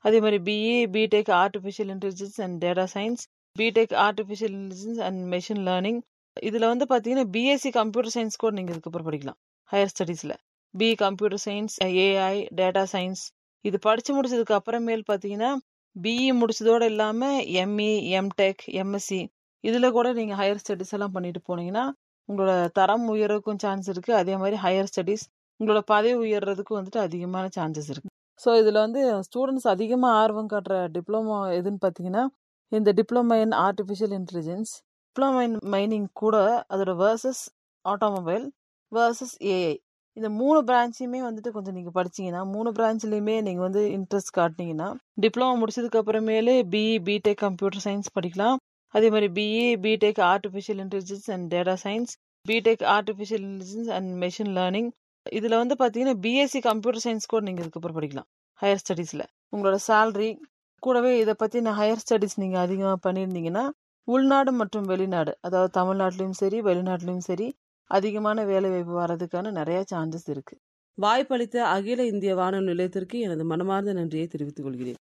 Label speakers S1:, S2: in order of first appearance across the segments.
S1: அதே மாதிரி BE BTech artificial intelligence and data science BTech artificial intelligence and machine learning இதில் வந்து பார்த்தீங்கன்னா பிஎஸ்சி கம்ப்யூட்டர் சயின்ஸ் கூட நீங்கள் இதுக்கப்புறம் படிக்கலாம் ஹையர் ஸ்டடீஸில் B computer science AI data science இது படித்து முடிச்சதுக்கு அப்புறமேல் பார்த்தீங்கன்னா பிஇ முடிச்சதோடு இல்லாமல் எம்இ எம்டெக் எம்எஸ்சி இதில் கூட நீங்கள் ஹையர் ஸ்டடீஸ் எல்லாம் பண்ணிட்டு போனீங்கன்னா உங்களோட தரம் உயரக்கும் சான்ஸ் இருக்குது அதே மாதிரி ஹையர் ஸ்டடீஸ் உங்களோட பதவி உயர்றதுக்கும் வந்துட்டு அதிகமான சான்சஸ் இருக்குது ஸோ இதில் வந்து ஸ்டூடெண்ட்ஸ் அதிகமாக ஆர்வம் காட்டுற டிப்ளமோ எதுன்னு பார்த்தீங்கன்னா இந்த diploma in artificial intelligence diploma in mining கூட அதோட வேர்சஸ் ஆட்டோமொபைல் வேர்சஸ் ஏஐ இந்த மூணு பிரான்ச்சையுமே வந்துட்டு கொஞ்சம் நீங்கள் படிச்சீங்கன்னா மூணு பிரான்ச்லேயுமே நீங்கள் வந்து இன்ட்ரெஸ்ட் காட்டினீங்கன்னா டிப்ளமோ முடிச்சதுக்கு அப்புறமேலே பிஇ பிடெக் கம்ப்யூட்டர் சயின்ஸ் படிக்கலாம் அதே மாதிரி BE BTech artificial intelligence and data science BTech artificial intelligence and machine learning இதில் வந்து பார்த்தீங்கன்னா பிஎஸ்சி கம்ப்யூட்டர் சயின்ஸ் கூட நீங்கள் இதுக்கப்புறம் படிக்கலாம் ஹையர் ஸ்டடீஸில் உங்களோட சேல்ரி கூடவே இதை பற்றி நான் ஹையர் ஸ்டடீஸ் நீங்கள் அதிகமாக பண்ணியிருந்தீங்கன்னா உள்நாடு மற்றும் வெளிநாடு அதாவது தமிழ்நாட்டிலையும் சரி வெளிநாட்டிலையும் சரி அதிகமான வேலை வாய்ப்பு வர்றதுக்கான நிறைய சான்சஸ் இருக்கு
S2: வாய்ப்பளித்த அகில இந்திய வானொலி நிலையத்திற்கு எனது மனமார்ந்த நன்றியை தெரிவித்துக் கொள்கிறேன்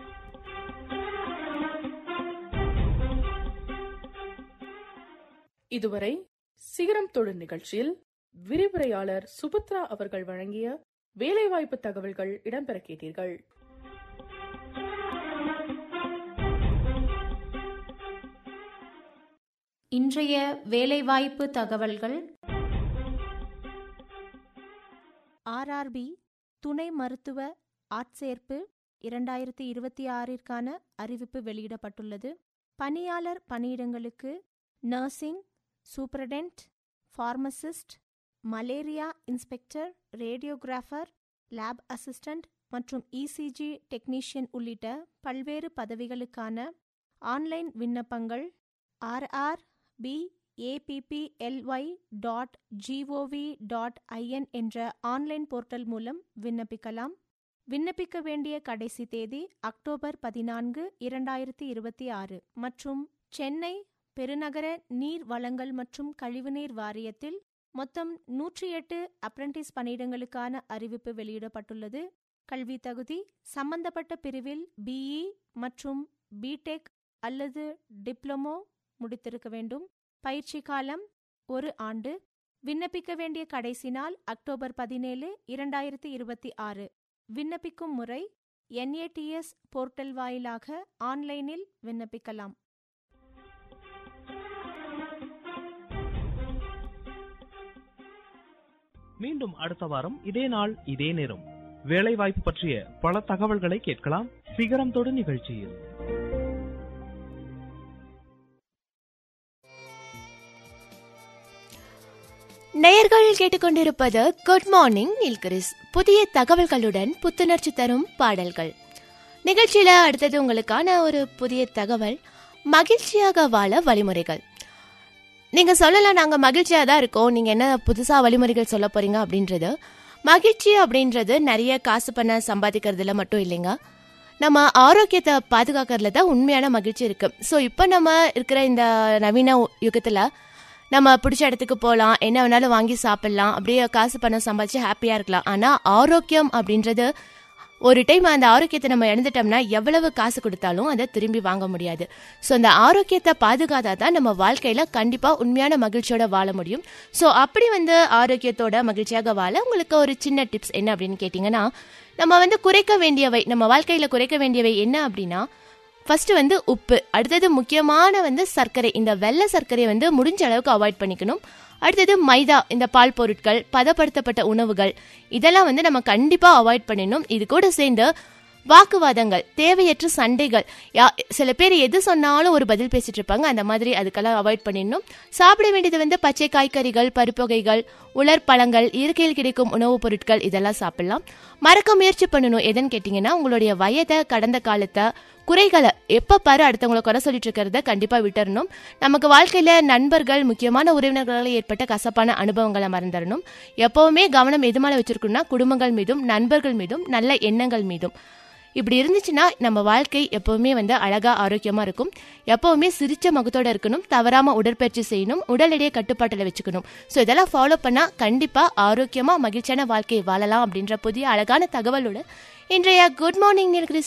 S3: இதுவரை சிகரம் தொழில் நிகழ்ச்சியில் விரிவுரையாளர் சுபத்ரா அவர்கள் வழங்கிய வேலைவாய்ப்பு தகவல்கள் இடம்பெற கேட்டீர்கள்
S4: இன்றைய வேலைவாய்ப்பு தகவல்கள் ஆர்ஆர்பி துணை மருத்துவ ஆட்சேர்ப்பு இரண்டாயிரத்தி இருபத்தி ஆறிற்கான அறிவிப்பு வெளியிடப்பட்டுள்ளது பணியாளர் பணியிடங்களுக்கு nursing superintendent pharmacist malaria inspector radiographer lab assistant மற்றும் இசிஜி டெக்னீஷியன் உள்ளிட்ட பல்வேறு பதவிகளுக்கான ஆன்லைன் விண்ணப்பங்கள் RR B APPLY dot GOV dot IN என்ற ஆன்லைன் போர்ட்டல் மூலம் விண்ணப்பிக்கலாம் விண்ணப்பிக்க வேண்டிய கடைசி தேதி அக்டோபர் பதினான்கு இரண்டாயிரத்தி இருபத்தி ஆறு மற்றும் சென்னை பெருநகர நீர் வளங்கள் மற்றும் கழிவுநீர் வாரியத்தில் மொத்தம் நூற்றி எட்டு அப்ரண்டிஸ் பணியிடங்களுக்கான அறிவிப்பு வெளியிடப்பட்டுள்ளது கல்வி தகுதி சம்பந்தப்பட்ட பிரிவில் பிஇ மற்றும் பிடெக் அல்லது டிப்ளமோ முடித்திருக்க வேண்டும் பயிற்சி காலம் ஒரு ஆண்டு விண்ணப்பிக்க வேண்டிய கடைசி நாள் அக்டோபர் பதினேழு இரண்டாயிரத்தி இருபத்தி ஆறு விண்ணப்பிக்கும் முறை என்ஏடிஎஸ் போர்ட்டல் வாயிலாக ஆன்லைனில் விண்ணப்பிக்கலாம்
S5: மீண்டும் அடுத்த வாரம் இதே நாள் இதே நேரம் வேலைவாய்ப்பு பற்றிய பல தகவல்களை கேட்கலாம் சிகரம் தொடு நிகழ்ச்சியில்
S6: நேயர்கள் கேட்டுக்கொண்டிருப்பது குட் மார்னிங் நீல்கிரிஸ் புதிய தகவல்களுடன் புத்துணர்ச்சி தரும் பாடல்கள் நிகழ்ச்சியில அடுத்தது உங்களுக்கான ஒரு புதிய தகவல் மகிழ்ச்சியாக வாழ வழிமுறைகள் நீங்க சொல்லலாம் நாங்க மகிழ்ச்சியா தான் இருக்கோம் நீங்க என்ன புதுசா வழிமுறைகள் சொல்ல போறீங்க அப்படின்றது மகிழ்ச்சி அப்படின்றது நிறைய காசு பண்ண சம்பாதிக்கிறதுல மட்டும் இல்லைங்க நம்ம ஆரோக்கியத்தை பாதுகாக்கிறதுல தான் உண்மையான மகிழ்ச்சி இருக்கு ஸோ இப்போ நம்ம இருக்கிற இந்த நவீன யுகத்தில் நம்ம பிடிச்ச இடத்துக்கு போகலாம் என்ன வேணாலும் வாங்கி சாப்பிடலாம் அப்படியே காசு பணம் சம்பாதிச்சு ஹாப்பியாக இருக்கலாம் ஆனால் ஆரோக்கியம் அப்படின்றது ஒரு டைம் அந்த ஆரோக்கியத்தை நம்ம இழந்துட்டோம்னா எவ்வளவு காசு கொடுத்தாலும் அதை திரும்பி வாங்க முடியாது ஸோ அந்த ஆரோக்கியத்தை பாதுகாத்தா தான் நம்ம வாழ்க்கையில் கண்டிப்பாக உண்மையான மகிழ்ச்சியோட வாழ முடியும் ஸோ அப்படி வந்து ஆரோக்கியத்தோட மகிழ்ச்சியாக வாழ உங்களுக்கு ஒரு சின்ன டிப்ஸ் என்ன அப்படின்னு கேட்டிங்கன்னா நம்ம வந்து குறைக்க வேண்டியவை நம்ம வாழ்க்கையில் குறைக்க வேண்டியவை என்ன அப்படின்னா ஃபர்ஸ்ட் வந்து உப்பு அடுத்தது முக்கியமான வந்து சர்க்கரை இந்த வெள்ளை சர்க்கரையை வந்து முடிஞ்ச அளவுக்கு அவாய்ட் பண்ணிக்கணும் அடுத்தது மைதா இந்த பால் பொருட்கள் பதப்படுத்தப்பட்ட உணவுகள் இதெல்லாம் வந்து நம்ம கண்டிப்பாக அவாய்ட் பண்ணிடணும் இது கூட சேர்ந்து வாக்குவாதங்கள் தேவையற்ற சண்டைகள் யா சில பேர் எது சொன்னாலும் ஒரு பதில் பேசிட்டு இருப்பாங்க அந்த மாதிரி அதுக்கெல்லாம் அவாய்ட் பண்ணிடணும் சாப்பிட வேண்டியது வந்து பச்சை காய்கறிகள் பருப்புகைகள் உலர் பழங்கள் இயற்கையில் கிடைக்கும் உணவுப் பொருட்கள் இதெல்லாம் சாப்பிடலாம் மறக்க முயற்சி பண்ணணும் எதுன்னு கேட்டிங்கன்னா உங்களுடைய வயதை கடந்த காலத்தை குறைகளை எப்போ பாரு அடுத்தவங்களை குறை சொல்லிட்டு இருக்கிறத கண்டிப்பாக விட்டுறணும் நமக்கு வாழ்க்கையில் நண்பர்கள் முக்கியமான உறவினர்களால் ஏற்பட்ட கசப்பான அனுபவங்களை மறந்துடணும் எப்போவுமே கவனம் எது மேலே வச்சிருக்கணும்னா குடும்பங்கள் மீதும் நண்பர்கள் மீதும் நல்ல எண்ணங்கள் மீதும் இப்படி இருந்துச்சுன்னா நம்ம வாழ்க்கை எப்பவுமே வந்து அழகா ஆரோக்கியமா இருக்கும் எப்பவுமே சிரிச்ச முகத்தோட இருக்கணும் தவறாம உடற்பயிற்சி செய்யணும் உடல் எடையை கட்டுப்பாட்டில் வச்சுக்கணும் ஸோ இதெல்லாம் ஃபாலோ பண்ணா கண்டிப்பா ஆரோக்கியமா மகிழ்ச்சியான வாழ்க்கையை வாழலாம் அப்படின்ற புதிய அழகான தகவலோட இன்றைய குட் மார்னிங் நீலகிரி